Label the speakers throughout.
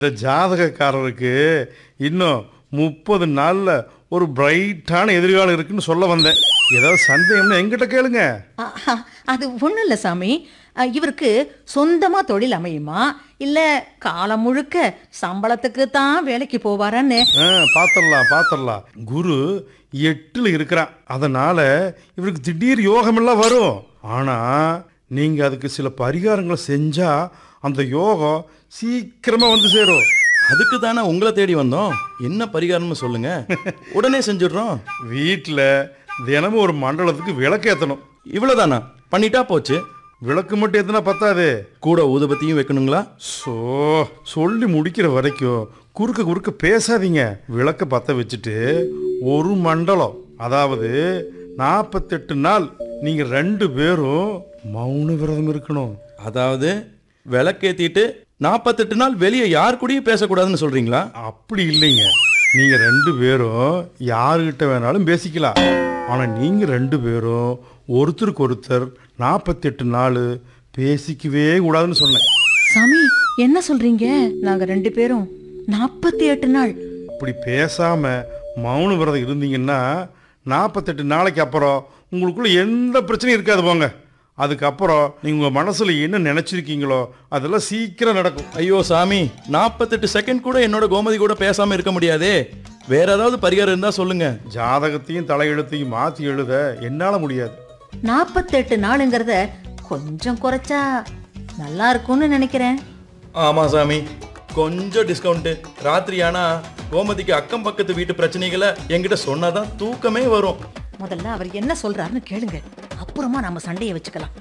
Speaker 1: இந்த ஜாதகக்காரருக்கு இன்னும் முப்பது நாளில் ஒரு பிரைட்டான எதிர்காலம் இருக்குன்னு சொல்ல வந்தேன் ஏதாவது சந்தேகம்னா எங்கிட்ட கேளுங்க
Speaker 2: அ, அ, அது ஒன்றும் இல்லை சாமி அ, இவருக்கு சொந்தமாக தொழில் அமையுமா இல்லை காலம் முழுக்க சம்பளத்துக்கு தான் வேலைக்கு போவாரான்னு
Speaker 1: ஆ பார்த்துடலாம் பார்த்துடலாம் குரு எட்டில் இருக்கிறான் அதனால் இவருக்கு திடீர் யோகமெல்லாம் வரும் ஆனால் நீங்கள் அதுக்கு சில பரிகாரங்களை செஞ்சால் அந்த யோகம் சீக்கிரமாக வந்து சேரும்
Speaker 3: அதுக்கு தானே உங்களை தேடி வந்தோம் என்ன பரிகாரம்னு சொல்லுங்க உடனே செஞ்சிடுறோம்
Speaker 1: வீட்டில் தினமும் ஒரு மண்டலத்துக்கு விளக்கேற்றணும்
Speaker 3: இவ்வளவுதானா பண்ணிட்டா போச்சு
Speaker 1: விளக்கு மட்டும் ஏற்றினா பத்தாது
Speaker 3: கூட ஊதுபத்தியும் வைக்கணுங்களா
Speaker 1: ஸோ சொல்லி முடிக்கிற வரைக்கும் குறுக்க குறுக்க பேசாதீங்க விளக்க பற்ற வச்சுட்டு ஒரு மண்டலம் அதாவது நாற்பத்தெட்டு நாள் நீங்கள் ரெண்டு பேரும் மௌன விரதம் இருக்கணும்
Speaker 3: அதாவது விளக்கேத்திட்டு நாற்பத்தெட்டு நாள் வெளியே யார் கூடயும் பேசக்கூடாதுன்னு சொல்றீங்களா
Speaker 1: அப்படி இல்லைங்க நீங்கள் ரெண்டு பேரும் யாருக்கிட்ட வேணாலும் பேசிக்கலாம் ஆனால் நீங்கள் ரெண்டு பேரும் ஒருத்தருக்கு ஒருத்தர் நாற்பத்தெட்டு நாள் பேசிக்கவே கூடாதுன்னு சொன்னேன்
Speaker 2: சாமி என்ன சொல்றீங்க நாங்க ரெண்டு பேரும் நாற்பத்தி எட்டு நாள்
Speaker 1: இப்படி பேசாம மௌன விரதம் இருந்தீங்கன்னா நாற்பத்தெட்டு நாளைக்கு அப்புறம் உங்களுக்குள்ள எந்த பிரச்சனையும் இருக்காது போங்க அதுக்கப்புறம் நீங்கள் உங்கள் மனசில் என்ன நினச்சிருக்கீங்களோ அதெல்லாம் சீக்கிரம் நடக்கும்
Speaker 3: ஐயோ சாமி நாற்பத்தெட்டு செகண்ட் கூட என்னோட கோமதி கூட பேசாம இருக்க முடியாதே வேற ஏதாவது பரிகாரம் இருந்தா சொல்லுங்க
Speaker 1: ஜாதகத்தையும் தலையெழுத்தையும் மாற்றி எழுத என்னால் முடியாது
Speaker 2: நாற்பத்தெட்டு நாளுங்கிறத கொஞ்சம் குறைச்சா நல்லா இருக்கும்னு நினைக்கிறேன்
Speaker 3: ஆமா சாமி கொஞ்சம் டிஸ்கவுண்ட் ராத்திரி ஆனா கோமதிக்கு அக்கம் பக்கத்து வீட்டு பிரச்சனைகளை என்கிட்ட சொன்னாதான் தூக்கமே வரும்
Speaker 2: முதல்ல அவர் என்ன சொல்றாருன்னு கேளுங்க அப்புறமா நாம சண்டையை வச்சுக்கலாம்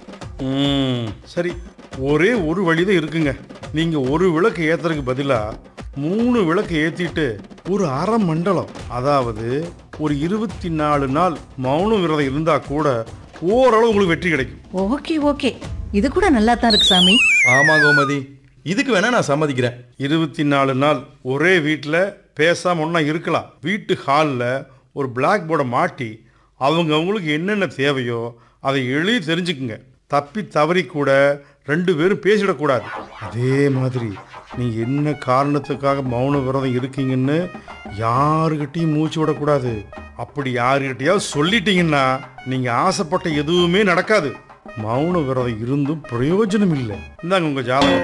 Speaker 1: ம் சரி ஒரே ஒரு வழி தான் இருக்குங்க நீங்கள் ஒரு விளக்கு ஏற்றுறதுக்கு பதிலாக மூணு விளக்கு ஏற்றிட்டு ஒரு அரை மண்டலம் அதாவது ஒரு இருபத்தி நாலு நாள் மௌன விரதம் இருந்தால் கூட ஓரளவு உங்களுக்கு வெற்றி கிடைக்கும்
Speaker 2: ஓகே ஓகே இது கூட நல்லா தான் இருக்கு சாமி
Speaker 3: ஆமா கோமதி இதுக்கு வேணா நான் சம்மதிக்கிறேன்
Speaker 1: இருபத்தி நாலு நாள் ஒரே வீட்டில் பேசாமல் ஒன்றா இருக்கலாம் வீட்டு ஹாலில் ஒரு பிளாக் போர்டை மாட்டி அவங்க அவங்களுக்கு என்னென்ன தேவையோ அதை எழுதி தெரிஞ்சுக்குங்க தப்பி தவறி கூட ரெண்டு பேரும் பேசிடக்கூடாது அதே மாதிரி நீங்கள் என்ன காரணத்துக்காக மௌன விரதம் இருக்கீங்கன்னு யாருக்கிட்டையும் மூச்சு விடக்கூடாது அப்படி யாருக்கிட்டையாவது சொல்லிட்டீங்கன்னா நீங்கள் ஆசைப்பட்ட எதுவுமே நடக்காது மௌன விரதம் இருந்தும் பிரயோஜனம் இல்லை இந்தாங்க உங்கள் ஜாதகம்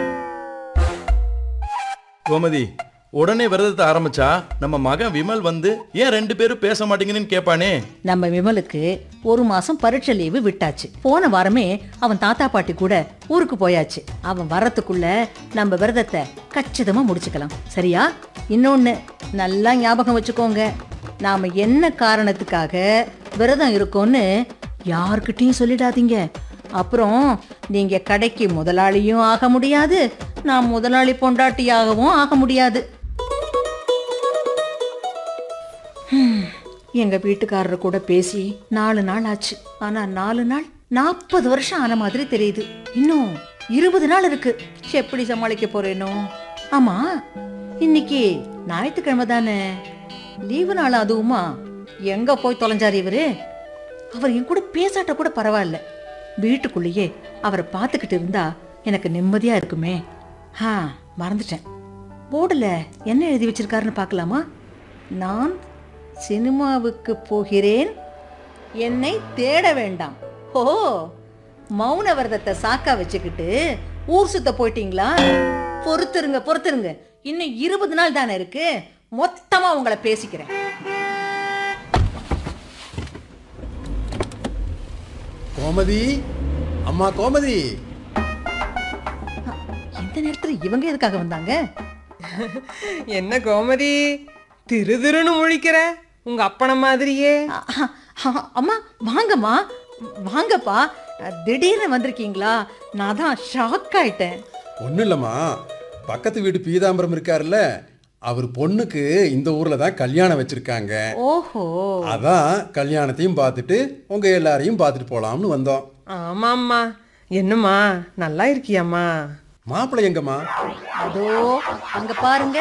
Speaker 3: கோமதி உடனே விரதத்தை ஆரம்பிச்சா நம்ம மகன் விமல் வந்து ஏன் ரெண்டு பேரும் பேச மாட்டீங்கன்னு கேட்பானே
Speaker 2: நம்ம விமலுக்கு ஒரு மாசம் பரீட்சை லீவு விட்டாச்சு போன வாரமே அவன் தாத்தா பாட்டி கூட ஊருக்கு போயாச்சு அவன் வரத்துக்குள்ள நம்ம விரதத்தை கச்சிதமா முடிச்சுக்கலாம் சரியா இன்னொன்னு நல்லா ஞாபகம் வச்சுக்கோங்க நாம என்ன காரணத்துக்காக விரதம் இருக்கோம்னு யார்கிட்டயும் சொல்லிடாதீங்க அப்புறம் நீங்க கடைக்கு முதலாளியும் ஆக முடியாது நான் முதலாளி பொண்டாட்டியாகவும் ஆக முடியாது எங்க வீட்டுக்காரர் கூட பேசி நாலு நாள் ஆச்சு ஆனா நாலு நாள் நாற்பது வருஷம் ஆன மாதிரி தெரியுது இன்னும் இருபது நாள் இருக்கு எப்படி சமாளிக்க போறேனோ ஆமா இன்னைக்கு ஞாயிற்றுக்கிழமை தானே லீவு நாள் அதுவுமா எங்க போய் தொலைஞ்சாரு இவரு அவர் என் கூட பேசாட்ட கூட பரவாயில்ல வீட்டுக்குள்ளேயே அவரை பார்த்துக்கிட்டு இருந்தா எனக்கு நிம்மதியா இருக்குமே ஆ மறந்துட்டேன் போர்டில் என்ன எழுதி வச்சிருக்காருன்னு பார்க்கலாமா நான் சினிமாவுக்கு போகிறேன் என்னை தேட வேண்டாம் ஓ மௌன விரதத்தை சாக்கா வச்சுக்கிட்டு ஊர் சுத்த போயிட்டீங்களா பொறுத்துருங்க பொறுத்துருங்க இன்னும் இருபது நாள் தானே இருக்கு மொத்தமா உங்களை பேசிக்கிறேன்
Speaker 4: கோமதி அம்மா கோமதி
Speaker 2: இந்த நேரத்துல இவங்க எதுக்காக வந்தாங்க
Speaker 5: என்ன கோமதி திரு திருன்னு முழிக்கிற உங்க அப்பன மாதிரியே
Speaker 2: அ, அ, அம்மா வாங்கம்மா வாங்கப்பா திடீர்னு வந்திருக்கீங்களா நான் தான் ஷாக் ஆயிட்டேன்
Speaker 4: ஒன்றும் இல்லைம்மா பக்கத்து வீட்டு பீதாம்பரம் இருக்காருல்ல அவர் பொண்ணுக்கு இந்த ஊரில் தான் கல்யாணம் வச்சுருக்காங்க
Speaker 2: ஓஹோ
Speaker 4: அதான் கல்யாணத்தையும் பார்த்துட்டு உங்கள் எல்லாரையும் பார்த்துட்டு போகலாம்னு வந்தோம்
Speaker 5: ஆமாம்மா என்னம்மா நல்லா இருக்கியாம்மா
Speaker 4: மாப்பிள்ளை எங்கம்மா
Speaker 2: அதோ அங்க பாருங்க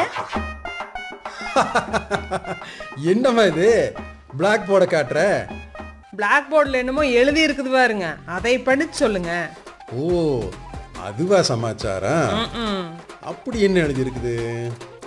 Speaker 4: என்னம்மா இது பிளாக் போர்டை காட்டுற
Speaker 5: பிளாக் போர்டில் என்னமோ எழுதி இருக்குது பாருங்க அதை படிச்சு சொல்லுங்க
Speaker 4: ஓ அதுவா சமாச்சாரம்
Speaker 5: ம்ம்.
Speaker 4: அப்படி என்ன எழுதியிருக்குது